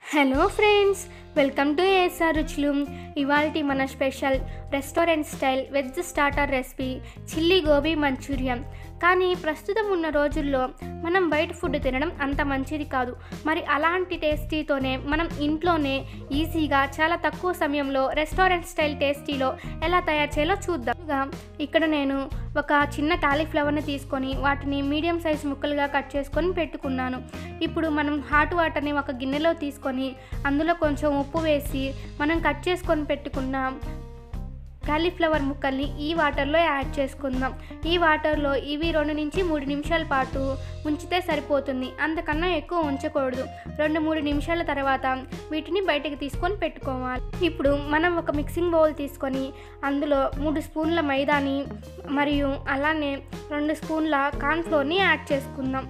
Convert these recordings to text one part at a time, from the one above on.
hello friends welcome to ASR రుచులు ఇవాళ మన special restaurant style veg starter recipe chilli gobi manchurian కానీ ప్రస్తుతం ఉన్న రోజుల్లో మనం బయట ఫుడ్ తినడం అంత మంచిది కాదు మరి అలాంటి టేస్టీతోనే మనం ఇంట్లోనే ఈజీగా చాలా తక్కువ సమయంలో రెస్టారెంట్ స్టైల్ టేస్టీలో ఎలా తయారు చేయాలో చూద్దాం ఇంకా ఇక్కడ నేను ఒక చిన్న కాలీఫ్లవర్ని తీసుకొని వాటిని మీడియం సైజ్ ముక్కలుగా కట్ చేసుకొని పెట్టుకున్నాను ఇప్పుడు మనం హాట్ వాటర్ని ఒక గిన్నెలో తీసుకొని అందులో కొంచెం ఉప్పు వేసి మనం కట్ చేసుకొని పెట్టుకున్న కాలీఫ్లవర్ ముక్కల్ని ఈ వాటర్లో యాడ్ చేసుకుందాం ఈ వాటర్లో ఇవి రెండు నుంచి మూడు నిమిషాల పాటు ఉంచితే సరిపోతుంది అంతకన్నా ఎక్కువ ఉంచకూడదు రెండు మూడు నిమిషాల తర్వాత వీటిని బయటకు తీసుకొని పెట్టుకోవాలి ఇప్పుడు మనం ఒక మిక్సింగ్ బౌల్ తీసుకొని అందులో మూడు స్పూన్ల మైదాని మరియు అలానే రెండు స్పూన్ల కార్న్ఫ్లోర్ని యాడ్ చేసుకుందాం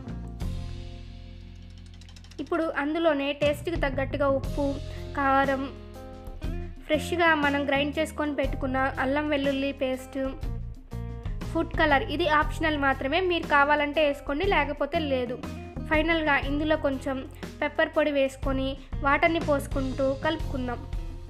ఇప్పుడు అందులోనే టేస్ట్కి తగ్గట్టుగా ఉప్పు కారం ఫ్రెష్గా మనం గ్రైండ్ చేసుకొని పెట్టుకున్న అల్లం వెల్లుల్లి పేస్ట్ ఫుడ్ కలర్ ఇది ఆప్షనల్ మాత్రమే మీరు కావాలంటే వేసుకోండి లేకపోతే లేదు ఫైనల్గా ఇందులో కొంచెం పెప్పర్ పొడి వేసుకొని వాటర్ని పోసుకుంటూ కలుపుకుందాం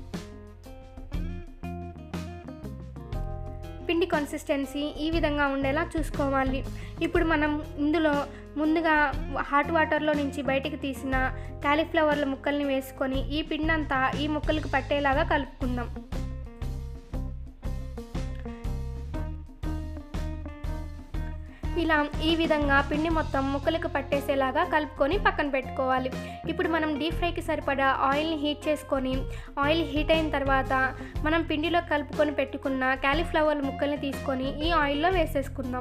పిండి కన్సిస్టెన్సీ ఈ విధంగా ఉండేలా చూసుకోవాలి ఇప్పుడు మనం ఇందులో ముందుగా హాట్ వాటర్లో నుంచి బయటికి తీసిన కాలీఫ్లవర్ల ముక్కల్ని వేసుకొని ఈ పిండి అంతా ఈ ముక్కలకు పట్టేలాగా కలుపుకుందాం ఇలా ఈ విధంగా పిండి మొత్తం ముక్కలకు పట్టేసేలాగా కలుపుకొని పక్కన పెట్టుకోవాలి ఇప్పుడు మనం డీప్ ఫ్రైకి సరిపడా ఆయిల్ని హీట్ చేసుకొని ఆయిల్ హీట్ అయిన తర్వాత మనం పిండిలో కలుపుకొని పెట్టుకున్న కాలీఫ్లవర్ ముక్కల్ని తీసుకొని ఈ ఆయిల్లో వేసేసుకుందాం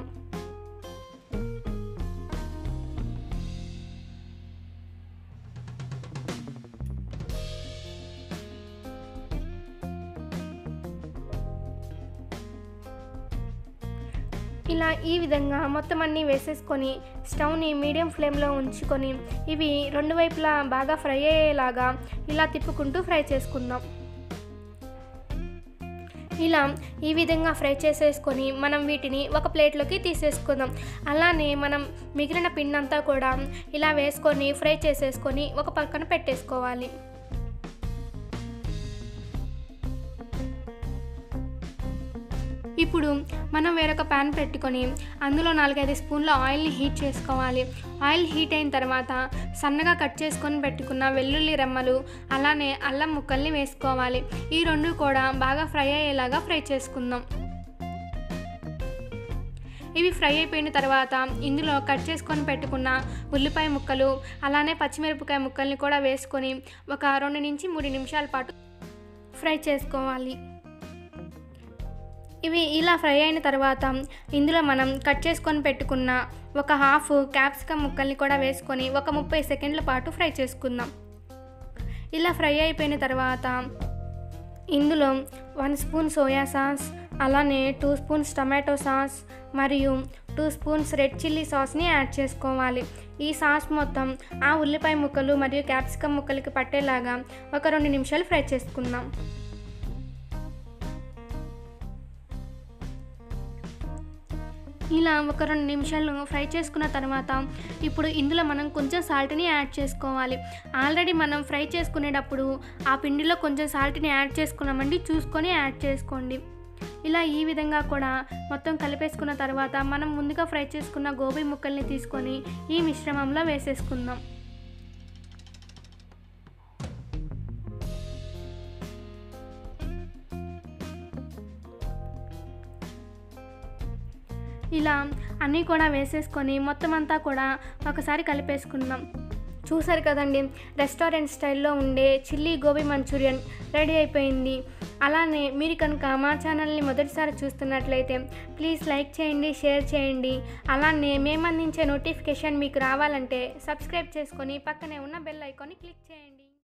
ఇలా ఈ విధంగా మొత్తం అన్నీ వేసేసుకొని స్టవ్ని మీడియం ఫ్లేమ్లో ఉంచుకొని ఇవి రెండు వైపులా బాగా ఫ్రై అయ్యేలాగా ఇలా తిప్పుకుంటూ ఫ్రై చేసుకుందాం ఇలా ఈ విధంగా ఫ్రై చేసేసుకొని మనం వీటిని ఒక ప్లేట్లోకి తీసేసుకుందాం అలానే మనం మిగిలిన పిండంతా కూడా ఇలా వేసుకొని ఫ్రై చేసేసుకొని ఒక పక్కన పెట్టేసుకోవాలి ఇప్పుడు మనం వేరొక ప్యాన్ పెట్టుకొని అందులో నాలుగైదు స్పూన్ల ఆయిల్ని హీట్ చేసుకోవాలి ఆయిల్ హీట్ అయిన తర్వాత సన్నగా కట్ చేసుకొని పెట్టుకున్న వెల్లుల్లి రెమ్మలు అలానే అల్లం ముక్కల్ని వేసుకోవాలి ఈ రెండు కూడా బాగా ఫ్రై అయ్యేలాగా ఫ్రై చేసుకుందాం ఇవి ఫ్రై అయిపోయిన తర్వాత ఇందులో కట్ చేసుకొని పెట్టుకున్న ఉల్లిపాయ ముక్కలు అలానే పచ్చిమిరపకాయ ముక్కల్ని కూడా వేసుకొని ఒక రెండు నుంచి మూడు నిమిషాల పాటు ఫ్రై చేసుకోవాలి ఇవి ఇలా ఫ్రై అయిన తర్వాత ఇందులో మనం కట్ చేసుకొని పెట్టుకున్న ఒక హాఫ్ క్యాప్సికమ్ ముక్కల్ని కూడా వేసుకొని ఒక ముప్పై సెకండ్ల పాటు ఫ్రై చేసుకుందాం ఇలా ఫ్రై అయిపోయిన తర్వాత ఇందులో వన్ స్పూన్ సోయా సాస్ అలానే టూ స్పూన్స్ టమాటో సాస్ మరియు టూ స్పూన్స్ రెడ్ చిల్లీ సాస్ని యాడ్ చేసుకోవాలి ఈ సాస్ మొత్తం ఆ ఉల్లిపాయ ముక్కలు మరియు క్యాప్సికమ్ ముక్కలకి పట్టేలాగా ఒక రెండు నిమిషాలు ఫ్రై చేసుకుందాం ఇలా ఒక రెండు నిమిషాలు ఫ్రై చేసుకున్న తర్వాత ఇప్పుడు ఇందులో మనం కొంచెం సాల్ట్ని యాడ్ చేసుకోవాలి ఆల్రెడీ మనం ఫ్రై చేసుకునేటప్పుడు ఆ పిండిలో కొంచెం సాల్ట్ని యాడ్ చేసుకున్నామండి చూసుకొని యాడ్ చేసుకోండి ఇలా ఈ విధంగా కూడా మొత్తం కలిపేసుకున్న తర్వాత మనం ముందుగా ఫ్రై చేసుకున్న గోబీ ముక్కల్ని తీసుకొని ఈ మిశ్రమంలో వేసేసుకుందాం ఇలా అన్నీ కూడా వేసేసుకొని మొత్తం అంతా కూడా ఒకసారి కలిపేసుకుందాం చూసారు కదండి రెస్టారెంట్ స్టైల్లో ఉండే చిల్లీ గోబీ మంచూరియన్ రెడీ అయిపోయింది అలానే మీరు కనుక మా ఛానల్ని మొదటిసారి చూస్తున్నట్లయితే ప్లీజ్ లైక్ చేయండి షేర్ చేయండి అలానే మేము అందించే నోటిఫికేషన్ మీకు రావాలంటే సబ్స్క్రైబ్ చేసుకొని పక్కనే ఉన్న బెల్ ఐకాన్ని క్లిక్ చేయండి